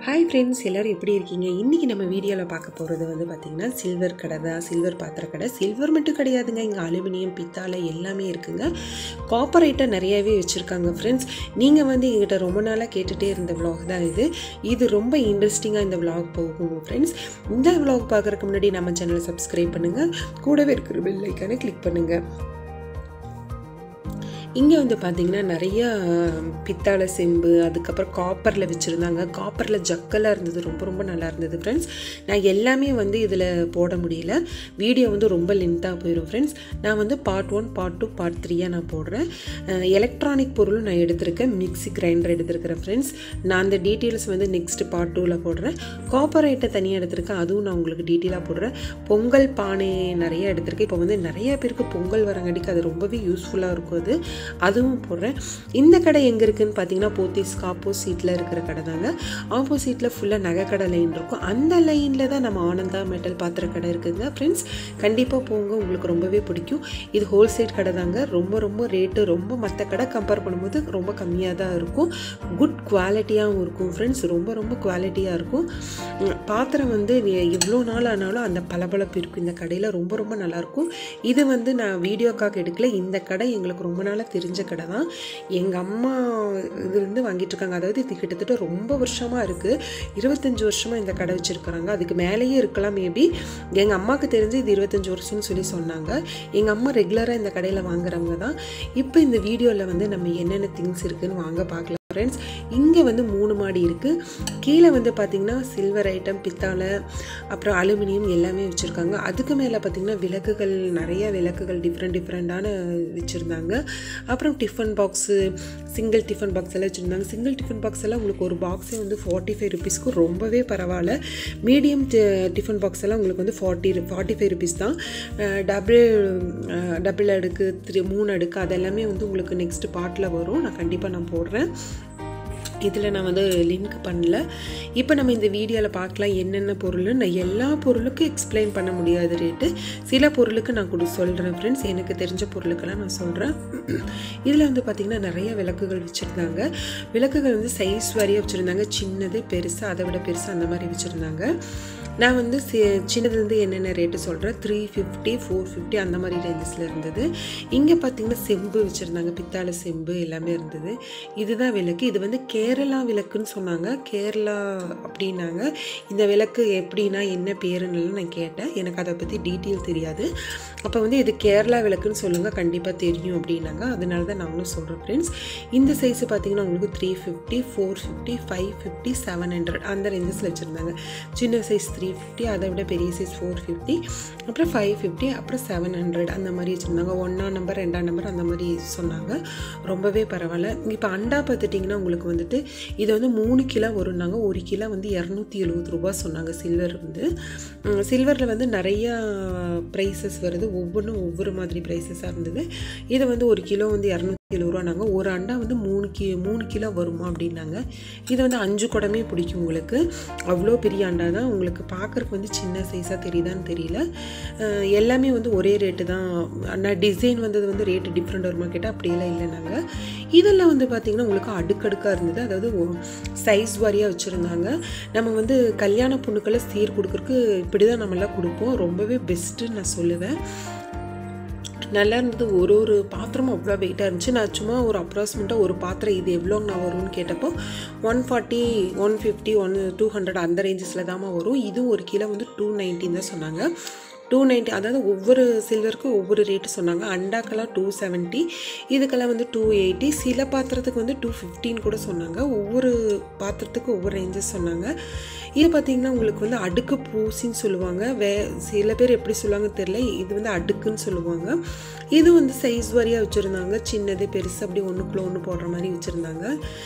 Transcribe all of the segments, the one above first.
hi friends எல்லோரும் எப்படி இருக்கீங்க இன்றைக்கி நம்ம வீடியோவில் பார்க்க போகிறது வந்து பார்த்திங்கன்னா சில்வர் கடை தான் சில்வர் பாத்திர கடை சில்வர் மட்டும் கிடையாதுங்க இங்கே அலுமினியம் பித்தாளை எல்லாமே இருக்குங்க காப்பர் ஐட்டம் நிறையாவே வச்சுருக்காங்க ஃப்ரெண்ட்ஸ் நீங்கள் வந்து எங்கிட்ட ரொம்ப நாளாக கேட்டுகிட்டே இருந்த vlog தான் இது இது ரொம்ப இன்ட்ரெஸ்டிங்காக இந்த vlog போகும் ஃப்ரெண்ட்ஸ் இந்த vlog பார்க்குறதுக்கு முன்னாடி நம்ம சேனலை சப்ஸ்கிரைப் பண்ணுங்கள் கூடவே இருக்கிற பெல் ஐக்கானை கிளிக் பண்ணுங்கள் இங்கே வந்து பார்த்திங்கன்னா நிறைய பித்தாளை செம்பு அதுக்கப்புறம் காப்பரில் வச்சுருந்தாங்க காப்பரில் ஜக்கெல்லாம் இருந்தது ரொம்ப ரொம்ப நல்லா இருந்தது ஃப்ரெண்ட்ஸ் நான் எல்லாமே வந்து இதில் போட முடியல வீடியோ வந்து ரொம்ப லென்த்தாக போயிடும் ஃப்ரெண்ட்ஸ் நான் வந்து part one part two part த்ரீயாக நான் போடுறேன் எலக்ட்ரானிக் பொருளும் நான் எடுத்திருக்கேன் மிக்ஸி கிரைண்டர் எடுத்திருக்கிறேன் ஃப்ரெண்ட்ஸ் நான் அந்த டீட்டெயில்ஸ் வந்து நெக்ஸ்ட் பார்ட் டூவில் போடுறேன் காப்பர் ஐட்டை தனியாக எடுத்திருக்கேன் அதுவும் நான் உங்களுக்கு டீட்டெயிலாக போடுறேன் பொங்கல் பானை நிறைய எடுத்திருக்கேன் இப்போ வந்து நிறைய பேருக்கு பொங்கல் வரங்காட்டிக்கு அது ரொம்பவே யூஸ்ஃபுல்லாக இருக்கும் அது அதுவும் போடுறேன் இந்த கடை எங்கே இருக்குதுன்னு பார்த்தீங்கன்னா போத்தீஸ்க்கு ஆப்போசிட்டில் இருக்கிற கடை தாங்க ஆப்போசிட்டில் ஃபுல்லாக நகை கடை லைன் இருக்கும் அந்த லைனில் தான் நம்ம ஆனந்தா மெட்டல் பாத்திர கடை இருக்குதுங்க ஃப்ரெண்ட்ஸ் கண்டிப்பாக போங்க உங்களுக்கு ரொம்பவே பிடிக்கும் இது ஹோல்சேல் கடை தாங்க ரொம்ப ரொம்ப ரேட்டு ரொம்ப மற்ற கடை கம்பேர் பண்ணும்போது ரொம்ப கம்மியாக தான் இருக்கும் குட் குவாலிட்டியாகவும் இருக்கும் ஃப்ரெண்ட்ஸ் ரொம்ப ரொம்ப குவாலிட்டியாக இருக்கும் உம், பாத்திரம் வந்து எவ்வளோ நாள் ஆனாலும் அந்த பளபளப்பு இருக்கும் இந்த கடையில் ரொம்ப ரொம்ப நல்லாயிருக்கும் இது வந்து நான் வீடியோக்காக எடுக்கல இந்த கடை எங்களுக்கு ரொம்ப நாளாக தெரிஞ்ச கடை தான் எங்கள் அம்மா இதுலேருந்து வாங்கிட்டு இருக்காங்க அதாவது இது கிட்டத்தட்ட ரொம்ப வருஷமாக இருக்குது இருபத்தஞ்சி வருஷமாக இந்த கடை வச்சுருக்குறாங்க அதுக்கு மேலேயே இருக்கலாம் மேபி எங்கள் அம்மாவுக்கு தெரிஞ்சு இது இருபத்தஞ்சி வருஷம்னு சொல்லி சொன்னாங்க எங்கள் அம்மா ரெகுலராக இந்த கடையில் வாங்குறவங்க தான் இப்போ இந்த வீடியோவில் வந்து நம்ம என்னென்ன திங்ஸ் இருக்குன்னு வாங்க பார்க்கலாம் ஃப்ரெண்ட்ஸ் இங்கே வந்து மூணு மாடி இருக்குது கீழே வந்து பார்த்திங்கன்னா சில்வர் ஐட்டம் பித்தாளை அப்புறம் அலுமினியம் எல்லாமே வச்சுருக்காங்க அதுக்கு மேலே பார்த்திங்கன்னா விளக்குகள் நிறைய விளக்குகள் டிஃப்ரெண்ட் டிஃப்ரெண்ட்டான வச்சுருந்தாங்க அப்புறம் tiffin box single tiffin box எல்லாம் வச்சுருந்தாங்க சிங்கிள் டிஃபன் பாக்ஸ் எல்லாம் உங்களுக்கு ஒரு பாக்ஸே வந்து ஃபார்ட்டி ஃபைவ் ருபீஸ்க்கு ரொம்பவே பரவாயில்ல மீடியம் டிஃபன் பாக்ஸ் எல்லாம் உங்களுக்கு வந்து ஃபார்ட்டி ஃபார்ட்டி ஃபைவ் ருபீஸ் தான் டபுள் டபுள் அடுக்கு த்ரீ மூணு அடுக்கு அதெல்லாமே வந்து உங்களுக்கு நெக்ஸ்ட் பார்ட்டில் வரும் நான் கண்டிப்பாக நான் போடுறேன் இதில் நான் வந்து லிங்க் பண்ணல இப்போ நம்ம இந்த வீடியோவில் பார்க்கலாம் என்னென்ன பொருள் நான் எல்லா பொருளுக்கும் எக்ஸ்பிளைன் பண்ண முடியாத ரேட்டு சில பொருளுக்கு நான் கொடு சொல்கிறேன் ஃப்ரெண்ட்ஸ் எனக்கு தெரிஞ்ச பொருளுக்கெல்லாம் நான் சொல்கிறேன் இதில் வந்து பார்த்திங்கன்னா நிறைய விளக்குகள் வச்சுருந்தாங்க விளக்குகள் வந்து சைஸ் வாரியாக வச்சுருந்தாங்க சின்னது பெருசு அதை விட பெருசு அந்த மாதிரி வச்சுருந்தாங்க நான் வந்து சி சின்னதுலேருந்து என்னென்ன ரேட்டு சொல்கிறேன் த்ரீ ஃபிஃப்டி ஃபோர் ஃபிஃப்டி அந்த மாதிரி ரேஞ்சஸில் இருந்தது இங்கே பார்த்தீங்கன்னா செம்பு வச்சுருந்தாங்க பித்தாளை செம்பு எல்லாமே இருந்தது இதுதான் விளக்கு இது வந்து கேரளா விளக்குன்னு சொன்னாங்க கேரளா அப்படின்னாங்க இந்த விளக்கு எப்படின்னா என்ன பேருன்னு நான் கேட்டேன் எனக்கு அதை பற்றி டீட்டெயில் தெரியாது அப்போ வந்து இது கேரளா விளக்குன்னு சொல்லுங்கள் கண்டிப்பாக தெரியும் அப்படின்னாங்க அதனால தான் நாங்களும் சொல்கிறோம் ஃப்ரெண்ட்ஸ் இந்த சைஸு பார்த்தீங்கன்னா உங்களுக்கு three fifty four fifty five fifty seven hundred அந்த ரேஞ்சஸில் வச்சுருந்தாங்க சின்ன சைஸ் த்ரீ ஃபிஃப்டி அதை விட பெரிய சைஸ் ஃபோர் ஃபிஃப்டி அப்புறம் ஃபைவ் ஃபிஃப்டி அப்புறம் செவன் ஹண்ட்ரட் அந்த மாதிரி வச்சுருந்தாங்க ஒன்றாம் நம்பர் ரெண்டாம் நம்பர் அந்த மாதிரி சொன்னாங்க ரொம்பவே பரவாயில்ல இப்போ அண்டா பார்த்துட்டிங்கன்னா உங்களுக்கு வந்துட்டு இது வந்து மூணு கிலோ வரும்னாங்க ஒரு கிலோ வந்து இரநூத்தி எழுபது ரூபா சொன்னாங்க சில்வர் வந்து சில்வரில் வந்து நிறையா ப்ரைஸஸ் வருது ஒவ்வொன்றும் ஒவ்வொரு மாதிரி ப்ரைஸஸாக இருந்தது இது வந்து ஒரு கிலோ வந்து இரநூத்தி எழுபது ரூபானாங்க ஒரு அண்டா வந்து மூணு கி மூணு கிலோ வருமா அப்படின்னாங்க இது வந்து அஞ்சு குடமே பிடிக்கும் உங்களுக்கு அவ்வளோ பெரிய அண்டா தான் உங்களுக்கு பார்க்குறக்கு வந்து சின்ன சைஸாக தெரியுதான்னு தெரியல அஹ் எல்லாமே வந்து ஒரே ரேட்டு தான் ஆனால் டிசைன் வந்தது வந்து ரேட்டு டிஃப்ரெண்ட் வருமா கேட்டால் அப்படியெல்லாம் இல்லைனாங்க இதெல்லாம் வந்து பார்த்திங்கன்னா உங்களுக்கு அடுக்கடுக்காக இருந்தது அதாவது சைஸ் வாரியாக வச்சுருந்தாங்க நம்ம வந்து கல்யாண பொண்ணுக்களை சீர் கொடுக்குறக்கு இப்படி தான் நம்மளாம் கொடுப்போம் ரொம்பவே பெஸ்ட்டுன்னு நான் சொல்லுவேன் நல்லா இருந்தது ஒரு ஒரு பாத்திரமும் அவ்வளோ வெயிட்டாக இருந்துச்சு நான் சும்மா ஒரு அப்ராக்சிமேட்டாக ஒரு பாத்திரம் இது எவ்வளோங்கண்ணா வரும்னு கேட்டப்போ one forty one fifty one two hundred அந்த ரேஞ்சஸில் தாம்மா வரும் இதுவும் ஒரு கிலோ வந்து டூ நைன்ட்டின் தான் சொன்னாங்க டூ நைன்ட்டி அதாவது ஒவ்வொரு சில்வருக்கும் ஒவ்வொரு ரேட்டு சொன்னாங்க அண்டாக்கெல்லாம் டூ செவன்ட்டி இதுக்கெல்லாம் வந்து டூ எயிட்டி சில பாத்திரத்துக்கு வந்து டூ ஃபிஃப்டின்னு கூட சொன்னாங்க ஒவ்வொரு பாத்திரத்துக்கும் ஒவ்வொரு ரேஞ்சஸ் சொன்னாங்க இது பார்த்திங்கன்னா உங்களுக்கு வந்து அடுக்கு பூசின்னு சொல்லுவாங்க வே சில பேர் எப்படி சொல்லுவாங்க தெரியல இது வந்து அடுக்குன்னு சொல்லுவாங்க இது வந்து சைஸ் வாரியாக வச்சுருந்தாங்க சின்னது பெருசு அப்படி ஒன்றுக்குள்ளே ஒன்று போடுற மாதிரி வச்சுருந்தாங்க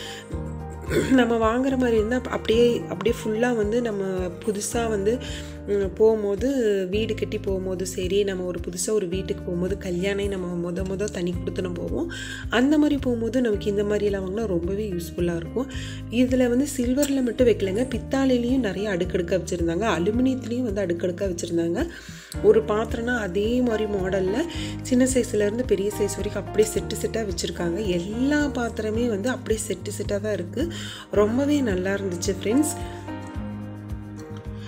நம்ம வாங்குற மாதிரி இருந்தால் அப்படியே அப்படியே ஃபுல்லாக வந்து நம்ம புதுசாக வந்து ம், போகும்போது வீடு கட்டி போகும்போது சரி நம்ம ஒரு புதுசாக ஒரு வீட்டுக்கு போகும்போது கல்யாணம் நம்ம முத முத தனி கொடுத்துன போவோம் அந்த மாதிரி போகும்போது நமக்கு இந்த மாதிரியெல்லாம் வாங்கினா ரொம்பவே யூஸ்ஃபுல்லாக இருக்கும் இதில் வந்து சில்வரில் மட்டும் வைக்கலைங்க பித்தாளையிலையும் நிறைய அடுக்கடுக்காக வச்சுருந்தாங்க அலுமினியத்துலேயும் வந்து அடுக்கடுக்காக வச்சுருந்தாங்க ஒரு பாத்திரம்னா அதே மாதிரி மாடலில் சின்ன சைஸ்லேருந்து பெரிய சைஸ் வரைக்கும் அப்படியே செட்டு செட்டாக வச்சுருக்காங்க எல்லா பாத்திரமே வந்து அப்படியே செட்டு செட்டாக தான் இருக்குது ரொம்பவே நல்லா இருந்துச்சு ஃப்ரெண்ட்ஸ்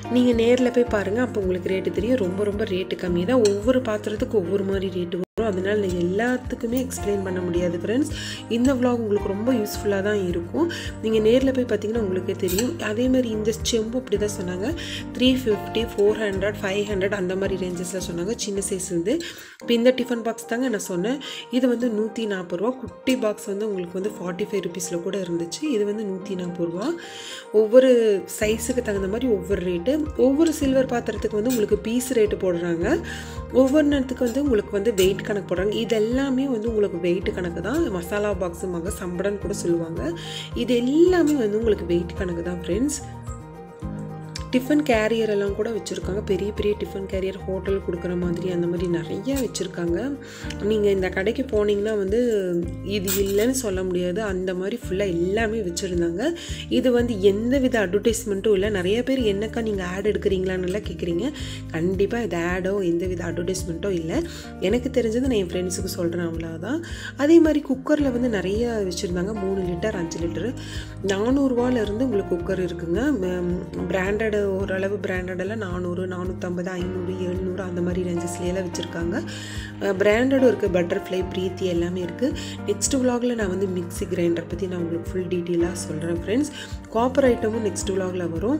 நீங்கள் நேரில் போய் பாருங்கள் அப்போ உங்களுக்கு ரேட்டு தெரியும் ரொம்ப ரொம்ப ரேட்டு கம்மி தான் ஒவ்வொரு பாத்திரத்துக்கு ஒவ்வொரு மாதிரி ரேட்டு வரும் அதனால் நான் எல்லாத்துக்குமே எக்ஸ்பிளைன் பண்ண முடியாது ஃப்ரெண்ட்ஸ் இந்த vlog உங்களுக்கு ரொம்ப யூஸ்ஃபுல்லாக தான் இருக்கும் நீங்கள் நேரில் போய் பார்த்தீங்கன்னா உங்களுக்கே தெரியும் அதே மாதிரி இந்த செம்பு அப்படி தான் சொன்னாங்க three fifty four hundred five hundred அந்த மாதிரி ரேஞ்சஸில் சொன்னாங்க சின்ன சைஸ் இருந்து இப்போ இந்த டிஃபன் பாக்ஸ் தாங்க நான் சொன்னேன் இது வந்து நூற்றி நாற்பது ரூபா குட்டி பாக்ஸ் வந்து உங்களுக்கு வந்து ஃபார்ட்டி ஃபைவ் ருபீஸில் கூட இருந்துச்சு இது வந்து நூற்றி நாற்பது ரூபா ஒவ்வொரு சைஸுக்கு தகுந்த மாதிரி ஒவ்வொரு ரேட்டு ஒவ்வொரு சில்வர் பாத்திரத்துக்கு வந்து உங்களுக்கு பீஸ் ரேட்டு போடுறாங்க ஒவ்வொரு நேரத்துக்கு வந்து உங்களுக்கு வந்து வெயிட் கணக்கு போடுறாங்க இது எல்லாமே வந்து உங்களுக்கு வெயிட் கணக்கு தான் மசாலா பாக்ஸுமாங்க சம்படன் கூட சொல்லுவாங்க இது எல்லாமே வந்து உங்களுக்கு வெயிட் கணக்கு தான் ஃப்ரெண்ட்ஸ் டிஃபன் கேரியர் எல்லாம் கூட வச்சுருக்காங்க பெரிய பெரிய டிஃபன் கேரியர் ஹோட்டல் கொடுக்குற மாதிரி அந்த மாதிரி நிறைய வச்சுருக்காங்க நீங்கள் இந்த கடைக்கு போனீங்கன்னா வந்து இது இல்லைன்னு சொல்ல முடியாது அந்த மாதிரி ஃபுல்லாக எல்லாமே வச்சுருந்தாங்க இது வந்து எந்த வித அட்வர்டைஸ்மெண்ட்டும் இல்லை நிறைய பேர் என்னக்கா நீங்கள் ஆட் எடுக்கிறீங்களான்னு எல்லாம் கேட்குறீங்க கண்டிப்பாக இது ஆடோ எந்த வித அட்வர்டைஸ்மெண்ட்டோ இல்லை எனக்கு தெரிஞ்சது நான் என் ஃப்ரெண்ட்ஸுக்கு சொல்கிறேன் அவ்வளோதான் அதே மாதிரி குக்கரில் வந்து நிறைய வச்சுருந்தாங்க மூணு லிட்டர் அஞ்சு லிட்டரு நானூறுரூவாலேருந்து உங்களுக்கு குக்கர் இருக்குங்க பிராண்டட் ஓரளவு பிராண்டடெல்லாம் நானூறு நானூற்றம்பது ஐநூறு எழுநூறு அந்த மாதிரி ரேஞ்சஸ்லேயெல்லாம் வச்சுருக்காங்க பிராண்டடும் இருக்குது பட்டர்ஃப்ளை பிரீத்தி எல்லாமே இருக்குது நெக்ஸ்ட் விலாகில் நான் வந்து மிக்ஸி கிரைண்டர் பற்றி நான் உங்களுக்கு ஃபுல் டீட்டெயிலாக சொல்கிறேன் ஃப்ரெண்ட்ஸ் காப்பர் ஐட்டமும் நெக்ஸ்ட் விலாகில் வரும்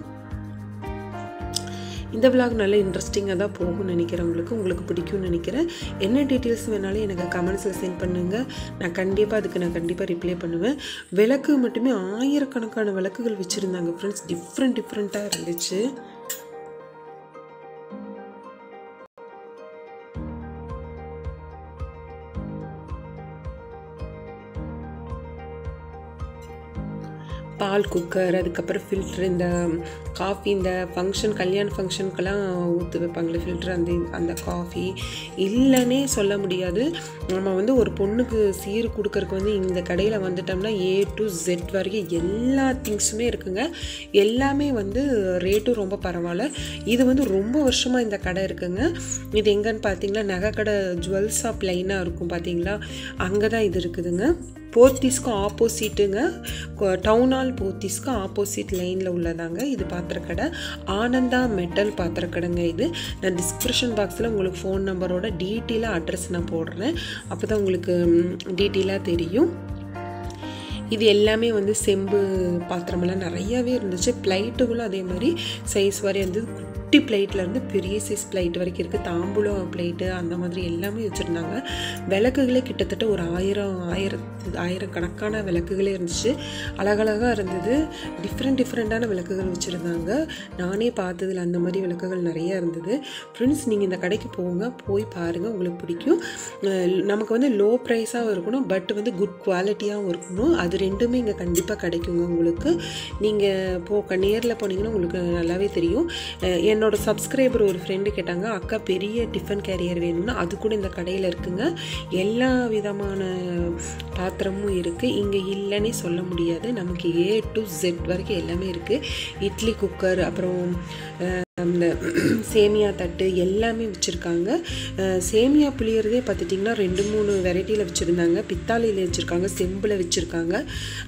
இந்த விலாக் நல்ல இன்ட்ரெஸ்டிங்காக தான் போகும்னு நினைக்கிறேன் உங்களுக்கு உங்களுக்கு பிடிக்கும்னு நினைக்கிறேன் என்ன டீட்டெயில்ஸ் வேணாலும் எனக்கு கமெண்ட்ஸில் சென்ட் பண்ணுங்கள் நான் கண்டிப்பாக அதுக்கு நான் கண்டிப்பாக ரிப்ளை பண்ணுவேன் விளக்கு மட்டுமே ஆயிரக்கணக்கான விளக்குகள் வச்சுருந்தாங்க ஃப்ரெண்ட்ஸ் டிஃப்ரெண்ட் டிஃப்ரெண்ட்டாக இருந்துச்சு பால் குக்கர் அதுக்கப்புறம் ஃபில்ட்ரு இந்த காஃபி இந்த ஃபங்க்ஷன் கல்யாண ஃபங்க்ஷனுக்கெல்லாம் ஊற்று வைப்பாங்களே ஃபில்ட்ரு அந்த அந்த காஃபி இல்லைன்னே சொல்ல முடியாது நம்ம வந்து ஒரு பொண்ணுக்கு சீர் கொடுக்கறக்கு வந்து இந்த கடையில் வந்துட்டோம்னா ஏ டு ஜெட் வரைக்கும் எல்லா திங்ஸுமே இருக்குங்க எல்லாமே வந்து ரேட்டும் ரொம்ப பரவாயில்ல இது வந்து ரொம்ப வருஷமாக இந்த கடை இருக்குங்க இது எங்கன்னு பார்த்தீங்கன்னா நகை கடை ஜுவல் ஷாப் லைனாக இருக்கும் பார்த்தீங்களா அங்கே தான் இது இருக்குதுங்க போத்தீஸ்க்கு ஆப்போசிட்டுங்க டவுன் ஹால் போத்தீஸ்க்கு ஆப்போசிட் லைனில் உள்ளதாங்க இது பாத்திரக்கடை ஆனந்தா மெட்டல் பாத்திரக்கடைங்க இது நான் டிஸ்கிரிப்ஷன் பாக்ஸில் உங்களுக்கு ஃபோன் நம்பரோட டீட்டெயிலாக அட்ரஸ் நான் போடுறேன் அப்போ தான் உங்களுக்கு டீட்டெயிலாக தெரியும் இது எல்லாமே வந்து செம்பு பாத்திரமெல்லாம் நிறையாவே இருந்துச்சு பிளைட்டுகளும் அதே மாதிரி சைஸ் வரை இருந்தது குட்டி பிளேட்லேருந்து பெரிய சைஸ் பிளேட் வரைக்கும் இருக்குது தாம்பூலம் பிளேட்டு அந்த மாதிரி எல்லாமே வச்சுருந்தாங்க விளக்குகளே கிட்டத்தட்ட ஒரு ஆயிரம் ஆயிரத்து ஆயிரம் கணக்கான விளக்குகளே இருந்துச்சு அழகழகாக இருந்தது டிஃப்ரெண்ட் டிஃப்ரெண்ட்டான விளக்குகள் வச்சுருந்தாங்க நானே பார்த்ததில் அந்த மாதிரி விளக்குகள் நிறையா இருந்தது ஃப்ரெண்ட்ஸ் நீங்கள் இந்த கடைக்கு போங்க போய் பாருங்கள் உங்களுக்கு பிடிக்கும் அஹ் நமக்கு வந்து லோ ப்ரைஸாகவும் இருக்கணும் பட் வந்து குட் குவாலிட்டியாகவும் இருக்கணும் அது ரெண்டுமே இங்கே கண்டிப்பாக கிடைக்குங்க உங்களுக்கு நீங்கள் போ நேரில் போனீங்கன்னா உங்களுக்கு நல்லாவே தெரியும் அஹ் என்னோட சப்ஸ்கிரைபர் ஒரு ஃப்ரெண்டு கேட்டாங்க அக்கா பெரிய டிஃபன் கேரியர் வேணும்னா அது கூட இந்த கடையில் இருக்குங்க எல்லா விதமான பாத்திரமும் இருக்குது இங்கே இல்லைன்னே சொல்ல முடியாது நமக்கு ஏ டு ஜெட் வரைக்கும் எல்லாமே இருக்குது இட்லி குக்கர் அப்புறம் அஹ், அந்த சேமியா தட்டு எல்லாமே வச்சுருக்காங்க சேமியா புளியறதே பார்த்துட்டிங்கன்னா ரெண்டு மூணு வெரைட்டியில் வச்சுருந்தாங்க பித்தாளையில் வச்சுருக்காங்க செம்பில் வச்சுருக்காங்க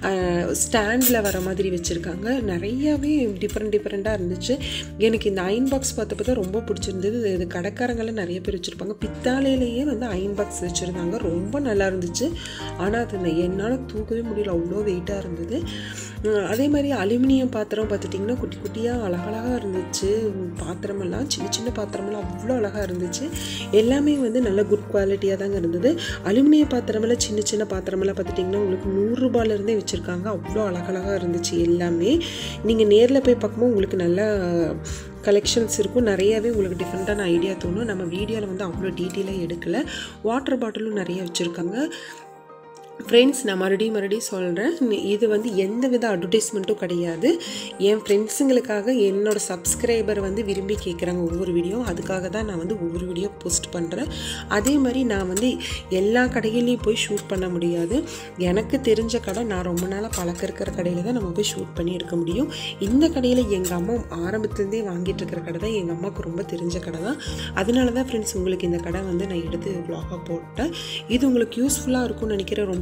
ஸ்டாண்டில் வர மாதிரி வச்சுருக்காங்க நிறையாவே டிஃப்ரெண்ட் டிஃப்ரெண்ட்டாக இருந்துச்சு எனக்கு இந்த அயன் பாக்ஸ் பார்த்தப்ப தான் ரொம்ப பிடிச்சிருந்தது இது கடைக்காரங்களாம் நிறைய பேர் வச்சுருப்பாங்க பித்தாளையிலேயே வந்து அயன் பாக்ஸ் வச்சுருந்தாங்க ரொம்ப நல்லா இருந்துச்சு ஆனால் அது நான் என்னால் தூக்கவே முடியல அவ்வளோ வெயிட்டாக இருந்தது உம், அதே மாதிரி அலுமினியம் பாத்திரம் பார்த்துட்டிங்கன்னா குட்டி குட்டியாக அழகழகாக இருந்துச்சு பாத்திரமெல்லாம் சின்ன சின்ன பாத்திரமெல்லாம் அவ்வளோ அழகாக இருந்துச்சு எல்லாமே வந்து நல்ல குட் குவாலிட்டியாக தாங்க இருந்தது அலுமினிய பாத்திரமெல்லாம் சின்ன சின்ன பாத்திரமெல்லாம் பார்த்துட்டிங்கன்னா உங்களுக்கு நூறுரூபாலேருந்தே வச்சுருக்காங்க அவ்வளோ அழகழகாக இருந்துச்சு எல்லாமே நீங்கள் நேரில் போய் பார்க்கும்போது உங்களுக்கு நல்லா கலெக்ஷன்ஸ் இருக்கும் நிறையாவே உங்களுக்கு டிஃப்ரெண்ட்டான ஐடியா தோணும் நம்ம வீடியோவில் வந்து அவ்வளோ டீட்டெயிலாக எடுக்கலை வாட்டர் பாட்டிலும் நிறைய வச்சுருக்காங்க ஃப்ரெண்ட்ஸ் நான் மறுபடியும் மறுபடியும் சொல்கிறேன் இது வந்து எந்த வித அட்வர்டைஸ்மெண்ட்டும் கிடையாது என் ஃப்ரெண்ட்ஸுங்களுக்காக என்னோட சப்ஸ்கிரைபர் வந்து விரும்பி கேட்குறாங்க ஒவ்வொரு வீடியோ அதுக்காக தான் நான் வந்து ஒவ்வொரு வீடியோ போஸ்ட் பண்ணுறேன் அதே மாதிரி நான் வந்து எல்லா கடைகள்லையும் போய் ஷூட் பண்ண முடியாது எனக்கு தெரிஞ்ச கடை நான் ரொம்ப நாளாக பழக்க இருக்கிற கடையில் தான் நம்ம போய் ஷூட் பண்ணி எடுக்க முடியும் இந்த கடையில் எங்கள் அம்மா ஆரம்பத்துலேருந்தே வாங்கிட்டு இருக்கிற கடை தான் எங்கள் அம்மாவுக்கு ரொம்ப தெரிஞ்ச கடை தான் அதனால தான் ஃப்ரெண்ட்ஸ் உங்களுக்கு இந்த கடை வந்து நான் எடுத்து vlog-ஆ போட்டேன் இது உங்களுக்கு யூஸ்ஃபுல்லாக இருக்கும்னு நினைக்கிறேன் ரொம்ப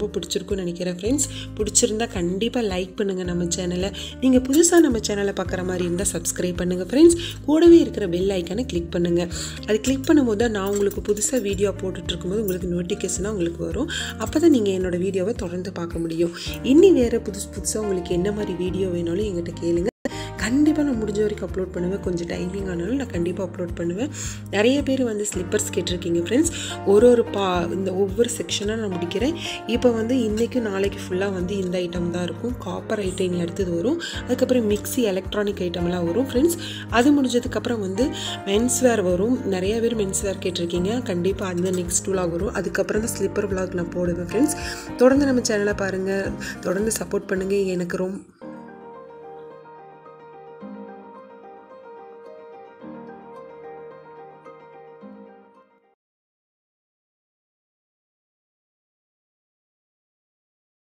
ரொம்ப பிடிச்சிருக்குன்னு நினைக்கிறேன் ஃப்ரெண்ட்ஸ் பிடிச்சிருந்தா கண்டிப்பாக லைக் பண்ணுங்கள் நம்ம சேனலை நீங்கள் புதுசாக நம்ம சேனலை பார்க்குற மாதிரி இருந்தால் சப்ஸ்கிரைப் பண்ணுங்கள் ஃப்ரெண்ட்ஸ் கூடவே இருக்கிற பெல் ஐக்கானை கிளிக் பண்ணுங்கள் அது கிளிக் பண்ணும்போது தான் நான் உங்களுக்கு புதுசாக வீடியோ போட்டுட்டு இருக்கும்போது உங்களுக்கு நோட்டிஃபிகேஷனாக உங்களுக்கு வரும் அப்போ தான் நீங்கள் என்னோட வீடியோவை தொடர்ந்து பார்க்க முடியும் இனி வேறு புதுசு புதுசாக உங்களுக்கு என்ன மாதிரி வீடியோ வேணாலும் எங்கிட்ட கேளுங்க கண்டிப்பாக நான் முடிஞ்ச வரைக்கும் அப்லோட் பண்ணுவேன் கொஞ்சம் டைமிங் ஆனாலும் நான் கண்டிப்பாக அப்லோட் பண்ணுவேன் நிறைய பேர் வந்து ஸ்லிப்பர்ஸ் கேட்டிருக்கீங்க ஃப்ரெண்ட்ஸ் ஒரு ஒரு பா இந்த ஒவ்வொரு செக்ஷனாக நான் முடிக்கிறேன் இப்போ வந்து இன்றைக்கு நாளைக்கு ஃபுல்லாக வந்து இந்த ஐட்டம் தான் இருக்கும் காப்பர் ஐட்டம் அடுத்தது வரும் அதுக்கப்புறம் மிக்ஸி எலக்ட்ரானிக் ஐட்டம்லாம் வரும் ஃப்ரெண்ட்ஸ் அது முடிஞ்சதுக்கப்புறம் வந்து மென்ஸ்வேர் வரும் நிறைய பேர் மென்ஸ்வேர் கேட்டிருக்கீங்க கண்டிப்பாக அந்த நெக்ஸ்ட் விலாக் வரும் அதுக்கப்புறம் தான் ஸ்லிப்பர் விலாக் நான் போடுவேன் ஃப்ரெண்ட்ஸ் தொடர்ந்து நம்ம சேனலை பாருங்கள் தொடர்ந்து சப்போர்ட் பண்ணுங்கள் எனக்கு ரொம்ப